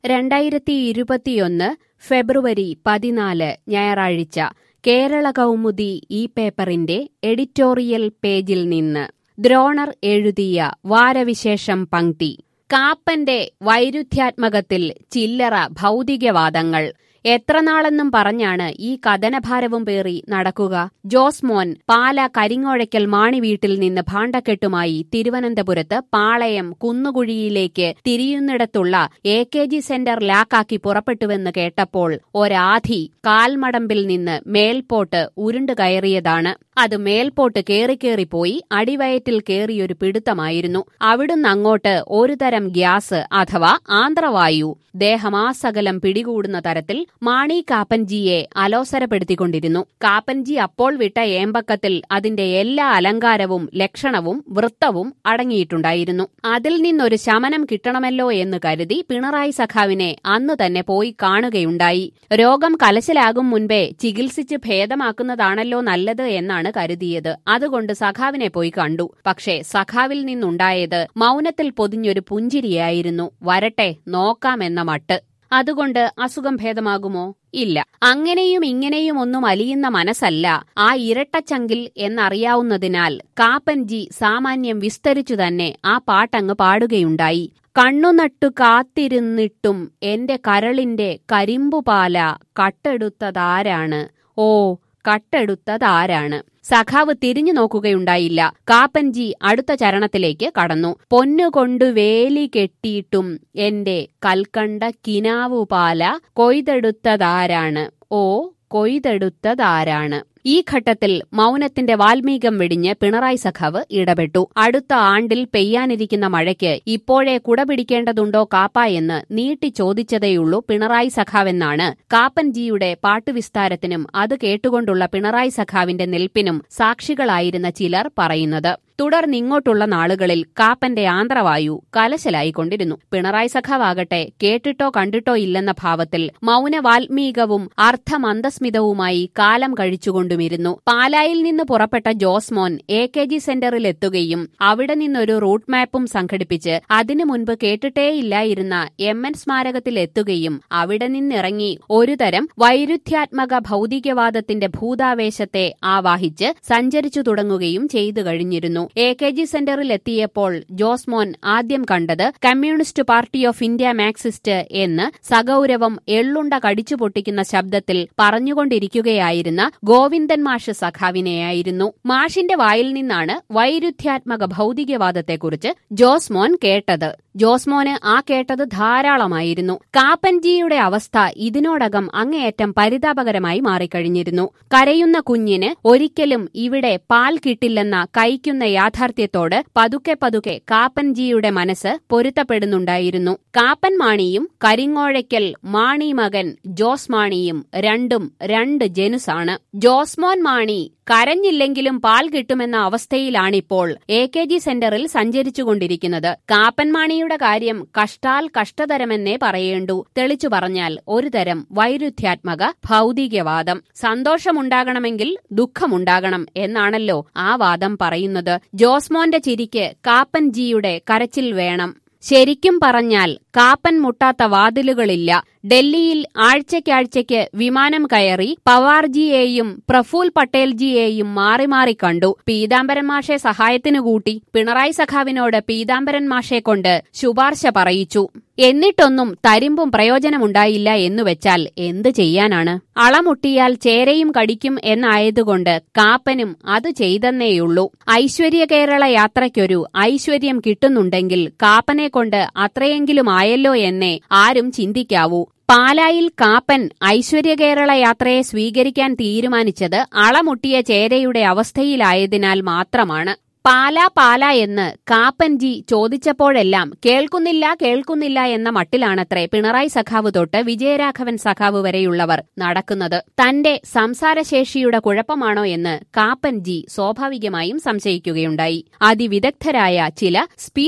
രണ്ടായിരത്തി ഇരുപത്തിയൊന്ന് ഫെബ്രുവരി പതിനാല് ഞായറാഴ്ച കേരള കൗമുദി ഈ പേപ്പറിന്റെ എഡിറ്റോറിയൽ പേജിൽ നിന്ന് ദ്രോണർ എഴുതിയ വാരവിശേഷം പങ്ക്തി കാപ്പന്റെ വൈരുദ്ധ്യാത്മകത്തിൽ ചില്ലറ ഭൗതികവാദങ്ങൾ എത്ര നാളെന്നും പറഞ്ഞാണ് ഈ കഥനഭാരവും പേറി നടക്കുക ജോസ്മോൻ പാല കരിങ്ങോഴയ്ക്കൽ മാണി വീട്ടിൽ നിന്ന് ഭാണ്ഡക്കെട്ടുമായി തിരുവനന്തപുരത്ത് പാളയം കുന്നുകുഴിയിലേക്ക് തിരിയുന്നിടത്തുള്ള എ കെ ജി സെന്റർ ലാക്കാക്കി പുറപ്പെട്ടുവെന്ന് കേട്ടപ്പോൾ ഒരാധി കാൽമടമ്പിൽ നിന്ന് മേൽപോട്ട് ഉരുണ്ടു കയറിയതാണ് അത് മേൽപോട്ട് കേറി കേറിപ്പോയി അടിവയറ്റിൽ കേറിയൊരു പിടുത്തമായിരുന്നു അവിടുന്ന് അങ്ങോട്ട് ഒരു തരം ഗ്യാസ് അഥവാ ആന്ധ്രവായു ദേഹമാസകലം പിടികൂടുന്ന തരത്തിൽ മാണി കാപ്പൻജിയെ അലോസരപ്പെടുത്തിക്കൊണ്ടിരുന്നു കാപ്പൻജി അപ്പോൾ വിട്ട ഏമ്പക്കത്തിൽ അതിന്റെ എല്ലാ അലങ്കാരവും ലക്ഷണവും വൃത്തവും അടങ്ങിയിട്ടുണ്ടായിരുന്നു അതിൽ നിന്നൊരു ശമനം കിട്ടണമല്ലോ എന്ന് കരുതി പിണറായി സഖാവിനെ അന്ന് തന്നെ പോയി കാണുകയുണ്ടായി രോഗം കലശലാകും മുൻപേ ചികിത്സിച്ച് ഭേദമാക്കുന്നതാണല്ലോ നല്ലത് എന്നാണ് കരുതിയത് അതുകൊണ്ട് സഖാവിനെ പോയി കണ്ടു പക്ഷേ സഖാവിൽ നിന്നുണ്ടായത് മൗനത്തിൽ പൊതിഞ്ഞൊരു പുഞ്ചിരിയായിരുന്നു വരട്ടെ നോക്കാമെന്ന മട്ട് അതുകൊണ്ട് അസുഖം ഭേദമാകുമോ ഇല്ല അങ്ങനെയും ഇങ്ങനെയും ഒന്നും അലിയുന്ന മനസ്സല്ല ആ ഇരട്ടച്ചങ്കിൽ എന്നറിയാവുന്നതിനാൽ കാപ്പൻജി സാമാന്യം വിസ്തരിച്ചു തന്നെ ആ പാട്ടങ്ങ് പാടുകയുണ്ടായി കണ്ണുനട്ടു കാത്തിരുന്നിട്ടും എന്റെ കരളിന്റെ കരിമ്പുപാല കട്ടെടുത്തതാരാണ് ഓ കട്ടെടുത്തതാരാണ് സഖാവ് തിരിഞ്ഞു നോക്കുകയുണ്ടായില്ല കാപ്പൻജി അടുത്ത ചരണത്തിലേക്ക് കടന്നു പൊന്നുകൊണ്ടു വേലി കെട്ടിയിട്ടും എന്റെ കൽക്കണ്ട കിനാവുപാല കൊയ്തെടുത്തതാരാണ് ഓ കൊയ്തെടുത്തതാരാണ് ഈ ഘട്ടത്തിൽ മൗനത്തിന്റെ വാൽമീകം വെടിഞ്ഞ് പിണറായി സഖാവ് ഇടപെട്ടു അടുത്ത ആണ്ടിൽ പെയ്യാനിരിക്കുന്ന മഴയ്ക്ക് ഇപ്പോഴേ കുട പിടിക്കേണ്ടതുണ്ടോ കാപ്പ എന്ന് നീട്ടി ചോദിച്ചതേയുള്ളൂ പിണറായി സഖാവെന്നാണ് കാപ്പൻജിയുടെ പാട്ടുവിസ്താരത്തിനും അത് കേട്ടുകൊണ്ടുള്ള പിണറായി സഖാവിന്റെ നിൽപ്പിനും സാക്ഷികളായിരുന്ന ചിലർ പറയുന്നത് തുടർന്നിങ്ങോട്ടുള്ള നാളുകളിൽ കാപ്പന്റെ ആന്ധ്രവായു കലശലായിക്കൊണ്ടിരുന്നു പിണറായി സഖാവാകട്ടെ കേട്ടിട്ടോ കണ്ടിട്ടോ ഇല്ലെന്ന ഭാവത്തിൽ മൗനവാൽമീകവും അർത്ഥമന്ദസ്മിതവുമായി കാലം കഴിച്ചുകൊണ്ടുമിരുന്നു പാലായിൽ നിന്ന് പുറപ്പെട്ട ജോസ്മോൻ എ കെ ജി സെന്ററിൽ എത്തുകയും അവിടെ നിന്നൊരു റൂട്ട് മാപ്പും സംഘടിപ്പിച്ച് അതിനു മുൻപ് കേട്ടിട്ടേയില്ലായിരുന്ന എം എൻ സ്മാരകത്തിൽ എത്തുകയും അവിടെ നിന്നിറങ്ങി ഒരുതരം വൈരുദ്ധ്യാത്മക ഭൗതികവാദത്തിന്റെ ഭൂതാവേശത്തെ ആവാഹിച്ച് സഞ്ചരിച്ചു തുടങ്ങുകയും ചെയ്തു കഴിഞ്ഞിരുന്നു എ കെ ജി സെന്ററിൽ എത്തിയപ്പോൾ ജോസ്മോൻ ആദ്യം കണ്ടത് Communist Party of India Marxist എന്ന് സഗൌരവം എള്ളുണ്ട കടിച്ചു പൊട്ടിക്കുന്ന ശബ്ദത്തിൽ പറഞ്ഞുകൊണ്ടിരിക്കുകയായിരുന്ന ഗോവിന്ദൻ മാഷ് സഖാവിനെയായിരുന്നു മാഷിന്റെ വായിൽ നിന്നാണ് വൈരുദ്ധ്യാത്മക ഭൗതികവാദത്തെക്കുറിച്ച് ജോസ്മോൻ കേട്ടത് ജോസ്മോന് ആ കേട്ടത് ധാരാളമായിരുന്നു കാപ്പൻജിയുടെ അവസ്ഥ ഇതിനോടകം അങ്ങേയറ്റം പരിതാപകരമായി മാറിക്കഴിഞ്ഞിരുന്നു കരയുന്ന കുഞ്ഞിന് ഒരിക്കലും ഇവിടെ പാൽ കിട്ടില്ലെന്ന കൈക്കുന്ന യാഥാർത്ഥ്യത്തോട് പതുക്കെ പതുക്കെ കാപ്പൻജിയുടെ മനസ്സ് പൊരുത്തപ്പെടുന്നുണ്ടായിരുന്നു കാപ്പൻ മാണിയും കരിങ്ങോഴയ്ക്കൽ മാണി മകൻ ജോസ് മാണിയും രണ്ടും രണ്ട് ജനുസാണ് ജോസ്മോൻ മാണി കരഞ്ഞില്ലെങ്കിലും പാൽ കിട്ടുമെന്ന അവസ്ഥയിലാണിപ്പോൾ എ കെ ജി സെന്ററിൽ സഞ്ചരിച്ചുകൊണ്ടിരിക്കുന്നത് കാപ്പൻമാണിയുടെ കാര്യം കഷ്ടാൽ കഷ്ടതരമെന്നേ പറയേണ്ടു തെളിച്ചു പറഞ്ഞാൽ ഒരുതരം വൈരുദ്ധ്യാത്മക ഭൗതികവാദം സന്തോഷമുണ്ടാകണമെങ്കിൽ ദുഃഖമുണ്ടാകണം എന്നാണല്ലോ ആ വാദം പറയുന്നത് ജോസ്മോന്റെ ചിരിക്ക് കാപ്പൻജിയുടെ കരച്ചിൽ വേണം ശരിക്കും പറഞ്ഞാൽ കാപ്പൻ മുട്ടാത്ത വാതിലുകളില്ല ഡൽഹിയിൽ ആഴ്ചയ്ക്കാഴ്ചയ്ക്ക് വിമാനം കയറി പവാർജിയെയും പ്രഫുൽ പട്ടേൽജിയെയും മാറി മാറി കണ്ടു പീതാംബരൻ മാഷെ സഹായത്തിനു കൂട്ടി പിണറായി സഖാവിനോട് പീതാംബരൻ മാഷെ കൊണ്ട് ശുപാർശ പറയിച്ചു എന്നിട്ടൊന്നും തരിമ്പും പ്രയോജനമുണ്ടായില്ല എന്നുവെച്ചാൽ എന്ത് ചെയ്യാനാണ് അളമുട്ടിയാൽ ചേരയും കടിക്കും എന്നായതുകൊണ്ട് കാപ്പനും അത് ചെയ്തെന്നേയുള്ളൂ ഐശ്വര്യ കേരള യാത്രയ്ക്കൊരു ഐശ്വര്യം കിട്ടുന്നുണ്ടെങ്കിൽ കാപ്പനെ കൊണ്ട് അത്രയെങ്കിലും ആയല്ലോ എന്നേ ആരും ചിന്തിക്കാവൂ പാലായിൽ കാപ്പൻ ഐശ്വര്യ കേരള യാത്രയെ സ്വീകരിക്കാൻ തീരുമാനിച്ചത് അളമുട്ടിയ ചേരയുടെ അവസ്ഥയിലായതിനാൽ മാത്രമാണ് പാല പാല എന്ന് കാപ്പൻജി ചോദിച്ചപ്പോഴെല്ലാം കേൾക്കുന്നില്ല കേൾക്കുന്നില്ല എന്ന മട്ടിലാണത്രേ പിണറായി സഖാവ് തൊട്ട് വിജയരാഘവൻ സഖാവ് വരെയുള്ളവർ നടക്കുന്നത് തന്റെ സംസാരശേഷിയുടെ കുഴപ്പമാണോ എന്ന് കാപ്പൻജി സ്വാഭാവികമായും സംശയിക്കുകയുണ്ടായി അതിവിദഗ്ധരായ ചില സ്പീച്ച്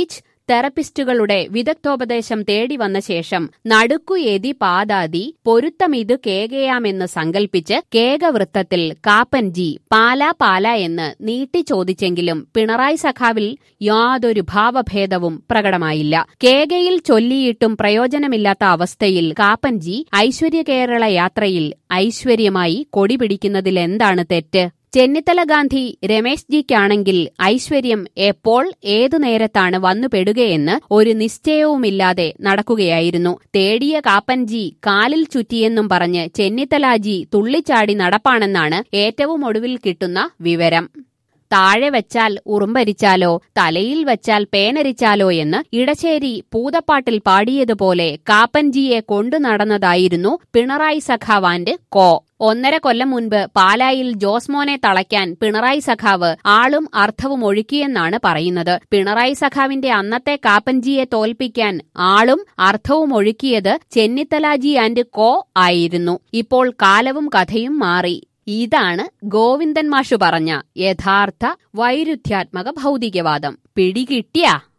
തെറപ്പിസ്റ്റുകളുടെ വിദഗ്ധോപദേശം തേടി വന്ന ശേഷം നടുക്കുയേതി പാതാതി പൊരുത്തമിതു കേകയാമെന്ന് സങ്കൽപ്പിച്ച് കേകവൃത്തത്തിൽ കാപ്പൻജി പാലാ പാല എന്ന് നീട്ടി ചോദിച്ചെങ്കിലും പിണറായി സഖാവിൽ യാതൊരു ഭാവഭേദവും പ്രകടമായില്ല കേകയിൽ ചൊല്ലിയിട്ടും പ്രയോജനമില്ലാത്ത അവസ്ഥയിൽ കാപ്പൻജി ഐശ്വര്യ കേരള യാത്രയിൽ ഐശ്വര്യമായി കൊടി പിടിക്കുന്നതിൽ എന്താണ് തെറ്റ് ചെന്നിത്തല ഗാന്ധി രമേശ് ജിക്കാണെങ്കിൽ ഐശ്വര്യം എപ്പോൾ ഏതു നേരത്താണ് വന്നുപെടുകയെന്ന് ഒരു നിശ്ചയവുമില്ലാതെ നടക്കുകയായിരുന്നു തേടിയ കാപ്പൻജി കാലിൽ ചുറ്റിയെന്നും പറഞ്ഞ് ചെന്നിത്തലാജി തുള്ളിച്ചാടി നടപ്പാണെന്നാണ് ഏറ്റവും ഒടുവിൽ കിട്ടുന്ന വിവരം താഴെ വെച്ചാൽ ഉറുമ്പരിച്ചാലോ തലയിൽ വെച്ചാൽ പേനരിച്ചാലോ എന്ന് ഇടശ്ശേരി പൂതപ്പാട്ടിൽ പാടിയതുപോലെ കാപ്പൻജിയെ കൊണ്ടു നടന്നതായിരുന്നു പിണറായി സഖാവാന്റെ കോ ഒന്നര കൊല്ലം മുൻപ് പാലായിൽ ജോസ്മോനെ തളയ്ക്കാൻ പിണറായി സഖാവ് ആളും അർത്ഥവും ഒഴുക്കിയെന്നാണ് പറയുന്നത് പിണറായി സഖാവിന്റെ അന്നത്തെ കാപ്പൻജിയെ തോൽപ്പിക്കാൻ ആളും അർത്ഥവും ഒഴുക്കിയത് ചെന്നിത്തലാജി ആൻഡ് കോ ആയിരുന്നു ഇപ്പോൾ കാലവും കഥയും മാറി ഇതാണ് ഗോവിന്ദൻ മാഷു പറഞ്ഞ യഥാർത്ഥ വൈരുദ്ധ്യാത്മക ഭൗതികവാദം പിടികിട്ടിയ